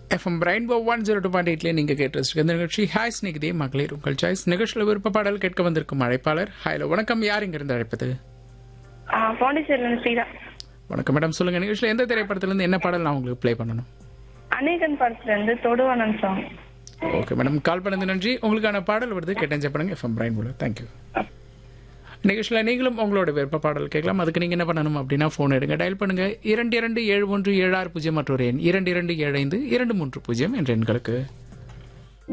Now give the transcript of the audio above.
FM rainbow one zero two point எயிட்லேயே நீங்கள் கேட்டு இந்த நிகழ்ச்சி ஹாய் ஸ்நேகிதே மகளிர் உங்கள் சாய்ஸ் நிகழ்ச்சியில் விருப்ப பாடல் கேட்க வந்திருக்கும் அழைப்பாளர் ஹாய்ல வணக்கம் யார் இங்கிருந்து அழைப்பது ஆ, பாண்டிச்சேரியிலேருந்து ஸ்ரீதா வணக்கம் மேடம் சொல்லுங்க நிகழ்ச்சியில் எந்த திரைப்படத்துலேருந்து என்ன பாடல் நான் உங்களுக்கு ப்ளே பண்ணணும் அநேகன் படத்துலேருந்து தொடுவானன் சாங் ஓகே மேடம் கால் பண்ணது நன்றி உங்களுக்கான பாடல் வருது கேட்டேன் பண்ணுங்க எஃப்எம் பிரைன் போல தேங்க்யூ நிகழ்ச்சியில் நீங்களும் உங்களோட விருப்ப பாடல் கேட்கலாம் அதுக்கு நீங்கள் என்ன பண்ணணும் அப்படின்னா ஃபோன் எடுங்க டயல் பண்ணுங்க இரண்டு இரண்டு ஏழு ஒன்று ஏழு ஆறு பூஜ்ஜியம் மற்றொரு எண் இரண்டு இரண்டு ஏழு ஐந்து இரண்டு மூன்று பூஜ்ஜியம் என்ற எண்களுக்கு